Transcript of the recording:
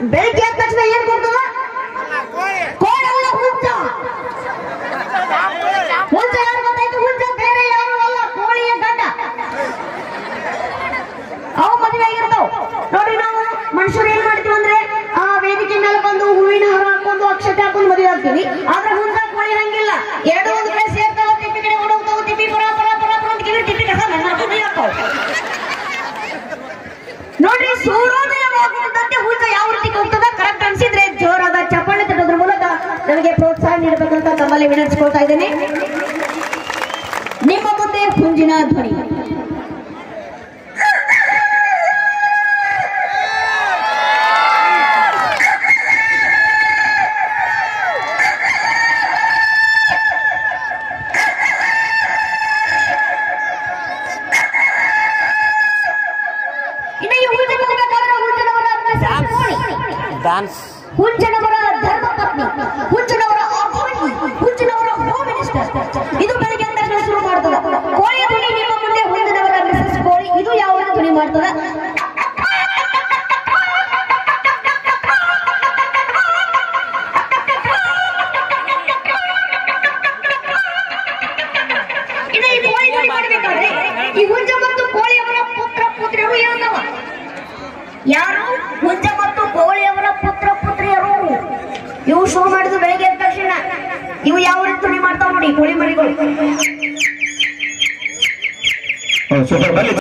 ಬೆಳಿಗ್ಗೆ ಎದ್ದ ತಕ್ಷಣ ಏನ್ ಕೊಡ್ತದ ಕೋಳಿ ಅಲ್ಲ ಹುಂಚ ಹುಂಚ ಯಾರು ಗೊತ್ತಾಯ್ತು ಹುಂಚ ಬೇರೆ ಯಾರು ಅಲ್ಲ ಕೋಳಿಯ ಗಂಡ ಅವು ಮದುವೆ ಆಗಿರ್ತಾವ ನೋಡ್ರಿ ನಾವು ಮನುಷ್ಯರು ಏನ್ ಮಾಡ್ತೀವಿ ಅಂದ್ರೆ ಆ ವೇದಿಕೆ ಮೇಲೆ ಬಂದು ಹೂವಿನ ಹಾರ ಹಾಕೊಂಡು ಅಕ್ಷತೆ ಹಾಕೊಂಡು ಮದುವೆ ಆಗ್ತೀವಿ ಆದ್ರೆ ಹುಂಚ ಕೋಳಿ ಹಂಗಿಲ್ಲ ಎರಡು ಒಂದು ಕಡೆ ಸೇರ್ತಾವ ತಿಪ್ಪಿ ಕಡೆ ಓಡೋಗ್ತಾವ ತಿಪ್ಪಿ ಪರ ಪರ ಪರ ಪರ ಅಂತ ಕಿವಿ ತಿಪ್ಪಿ ಕಸ ನನ್ನ ಮದುವೆ ಆಗ್ತಾವ ನೋಡ್ರಿ ಸೂರ್ಯೋದಯವಾಗುತ್ತಿದ್ದಂತೆ ಹುಂಚ ಯಾವ ರೀತಿ ಹೋಗ್ತದ ಕರೆಕ್ಟ್ ಅನ್ಸಿದ್ರೆ ಜೋರಾದ ಚಪ್ಪಾಳೆ ತಟ್ಟೋದ್ರ ಮೂಲಕ ನನಗೆ ಪ್ರೋತ್ಸಾಹ ನೀಡಬೇಕಂತ ತಮ್ಮಲ್ಲಿ ವಿನಂತಿಸ್ಕೊಳ್ತಾ ಇದ್ದೇನೆ ನಿಮ್ಮ ಮುಂದೆ ಹುಂಜಿನ ಧ್ವನಿ ಇನ್ನು ಈ ಹುಂಜನ ಹೋಗ್ಬೇಕಾದ್ರೆ ಹುಂಜನವರ ಮೆಸೇಜ್ ನೋಡಿ. ಡ್ಯಾನ್ಸ್ ಹುಂಜನವರ ಧರ್ಮ ಪತ್ನಿ ಹುಂಜನವರ ಅಭಾಗಿ ಹುಂಜನವರ ಹೋಮ್ ಮಿನಿಸ್ಟರ್ ಇದು ಬೆಳಿಗ್ಗೆ ಎದ್ದ ತಕ್ಷಣ ಶುರು ಮಾಡ್ತದ ಕೋಳಿ ಧ್ವನಿ ನಿಮ್ಮ ಮುಂದೆ ಹುಂಜನವರ ಮಿಸಸ್ ಕೋಳಿ ಇದು ಯಾವ ಧ್ವನಿ ಮಾಡ್ತದ ಇನ್ನು ಈ ಕೋಳಿ ಧ್ವನಿ ಮಾಡ್ಬೇಕಾದ್ರೆ ಈ ಹುಂಜ ಮತ್ತು ಕೋಳಿಯವರ ಪುತ್ರ ಪುತ್ರಿಯರು ಏನಂದವ ಯಾರು ಹುಂಜ ಮತ್ತು ಕೋಳಿಯವರ ಪುತ್ರ ಪುತ್ರಿಯರು ಇವು ಶುರು ಮಾಡಿದ್ರು ಬೆಳಿಗ್ಗೆ ಎದ್ದ ತಕ್ಷಣ ಇವು ಯಾವ ರೀತಿ ಧ್ವನಿ ಮಾಡ್ತಾವ ನೋಡಿ ಕೋಳಿ ಮರಿಗಳು ಸೂಪರ್ ಬನ್ನಿ